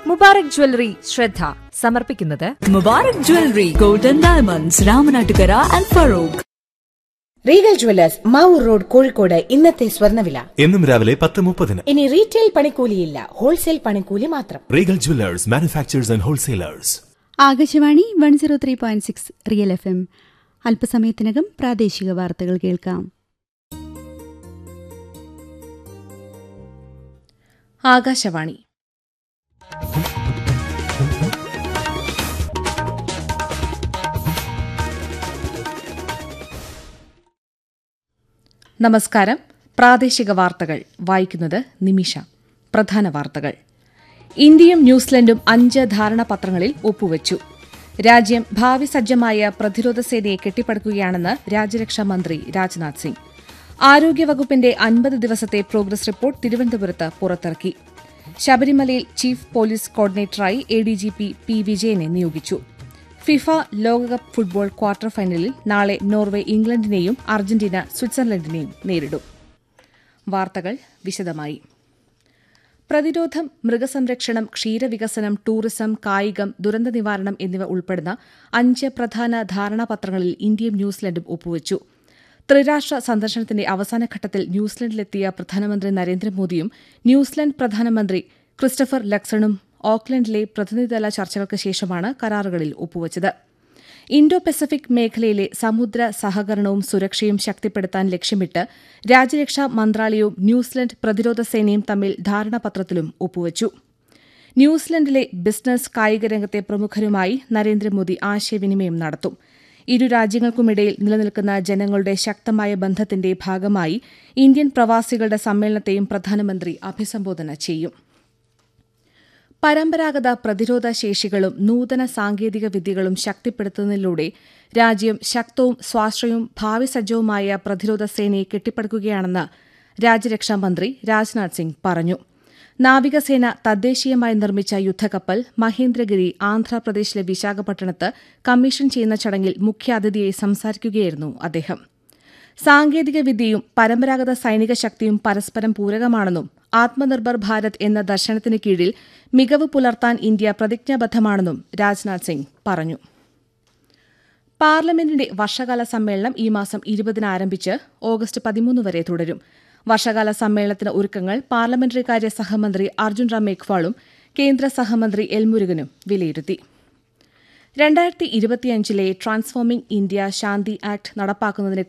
Mubarak jewellery ശ്രദ്ധ സമർപ്പിക്കുന്നത് Mubarak jewellery golden diamonds Ramanattukara and Farook regal jewellers Mavoor road Kozhikode ഇന്നത്തെ സ്വർണ്ണവില എന്നും രാവിലെ പത്ത് മുപ്പതിന് ഇനി റീറ്റെയിൽ പണിക്കൂലിയില്ല ഹോൾസെയിൽ പണിക്കൂലി മാത്രം regal jewellers manufacturers and wholesalers Akashvani one zero three point six real F M അല്പസമയത്തിനകം പ്രാദേശിക വാർത്തകൾ കേൾക്കാം ആകാശവാണി നമസ്കാരം പ്രാദേശിക വാർത്തകൾ വായിക്കുന്നത് നിമിഷ പ്രധാന വാർത്തകൾ ഇന്ത്യയും ന്യൂസിലൻഡും അഞ്ച് ധാരണാപത്രങ്ങളിൽ ഒപ്പുവച്ചു രാജ്യം ഭാവി സജ്ജമായ പ്രതിരോധ സേനയെ കെട്ടിപ്പടുക്കുകയാണെന്ന് രാജ്യരക്ഷാ മന്ത്രി രാജ്നാഥ് സിംഗ് ആരോഗ്യവകുപ്പിന്റെ അൻപത് ദിവസത്തെ പ്രോഗ്രസ് റിപ്പോർട്ട് തിരുവനന്തപുരത്ത് പുറത്തിറക്കി ശബരിമലയിൽ ചീഫ് പോലീസ് കോർഡിനേറ്ററായി A D G P P വിജയനെ നിയോഗിച്ചു ഫിഫ ലോകകപ്പ് ഫുട്ബോൾ ക്വാർട്ടർ ഫൈനലിൽ നാളെ നോർവേ ഇംഗ്ലണ്ടിനെയും അർജന്റീന സ്വിറ്റ്സർലൻഡിനെയും നേരിടും വാർത്തകൾ വിശദമായി പ്രതിരോധം മൃഗസംരക്ഷണം ക്ഷീരവികസനം ടൂറിസം കായികം ദുരന്ത നിവാരണം എന്നിവ ഉൾപ്പെടുന്ന അഞ്ച് പ്രധാന ധാരണാപത്രങ്ങളിൽ ഇന്ത്യയും ന്യൂസിലൻഡും ഒപ്പുവച്ചു ത്രിരാഷ്ട്ര സന്ദർശനത്തിന്റെ അവസാനഘട്ടത്തിൽ ന്യൂസിലൻഡിലെത്തിയ പ്രധാനമന്ത്രി നരേന്ദ്രമോദിയും ന്യൂസിലൻഡ് പ്രധാനമന്ത്രി ക്രിസ്റ്റഫർ ലക്സണും ഓക്ലൻഡിലെ പ്രതിനിധിതല ചർച്ചകൾക്ക് ശേഷമാണ് കരാറുകളിൽ ഒപ്പുവച്ചത് ഇൻഡോ പസഫിക് മേഖലയിലെ സമുദ്ര സഹകരണവും സുരക്ഷയും ശക്തിപ്പെടുത്താൻ ലക്ഷ്യമിട്ട് രാജ്യരക്ഷാ മന്ത്രാലയവും ന്യൂസിലൻഡ് പ്രതിരോധ സേനയും തമ്മിൽ ധാരണാപത്രത്തിലും ഒപ്പുവച്ചു ന്യൂസിലൻഡിലെ ബിസിനസ് കായിക രംഗത്തെ പ്രമുഖരുമായി നരേന്ദ്രമോദി ആശയവിനിമയം നടത്തും ഇരു രാജ്യങ്ങൾക്കുമിടയിൽ നിലനിൽക്കുന്ന ജനങ്ങളുടെ ശക്തമായ ബന്ധത്തിന്റെ ഭാഗമായി ഇന്ത്യൻ പ്രവാസികളുടെ സമ്മേളനത്തെയും പ്രധാനമന്ത്രി അഭിസംബോധന ചെയ്യും പരമ്പരാഗത പ്രതിരോധ ശേഷികളും നൂതന സാങ്കേതിക വിദ്യകളും ശക്തിപ്പെടുത്തുന്നതിലൂടെ രാജ്യം ശക്തവും സ്വാശ്രയവും ഭാവി സജ്ജവുമായ പ്രതിരോധ സേനയെ കെട്ടിപ്പടുക്കുകയാണെന്ന് രാജ്യരക്ഷാ മന്ത്രി രാജ്നാഥ് സിംഗ് പറഞ്ഞു നാവികസേന തദ്ദേശീയമായി നിർമ്മിച്ച യുദ്ധക്കപ്പൽ മഹേന്ദ്രഗിരി ആന്ധ്രാപ്രദേശിലെ വിശാഖപട്ടണത്ത് കമ്മീഷൻ ചെയ്യുന്ന ചടങ്ങിൽ മുഖ്യാതിഥിയായി സംസാരിക്കുകയായിരുന്നു അദ്ദേഹം സാങ്കേതിക വിദ്യയും പരമ്പരാഗത സൈനിക ശക്തിയും പരസ്പരം പൂരകമാണെന്നും ആത്മനിർഭർ ഭാരത് എന്ന ദർശനത്തിന് കീഴിൽ മികവ് പുലർത്താൻ ഇന്ത്യ പ്രതിജ്ഞാബദ്ധമാണെന്നും രാജ്നാഥ് സിംഗ് പറഞ്ഞു പാർലമെന്റിന്റെ വർഷകാല സമ്മേളനം ഈ മാസം ഇരുപതിന് ആരംഭിച്ച് ഓഗസ്റ്റ് പതിമൂന്ന് വരെ തുടരും വർഷകാല സമ്മേളനത്തിന് ഒരുക്കങ്ങൾ പാർലമെന്ററി കാര്യ സഹമന്ത്രി അർജുൻ റാം മേഘ്വാളും കേന്ദ്ര സഹമന്ത്രി എൽ മുരുകനും വിലയിരുത്തി രണ്ടായിരത്തി ഇരുപത്തിയഞ്ചിലെ ട്രാൻസ്ഫോമിംഗ് ഇന്ത്യ ശാന്തി ആക്ട് നടപ്പാക്കുന്നതിനെ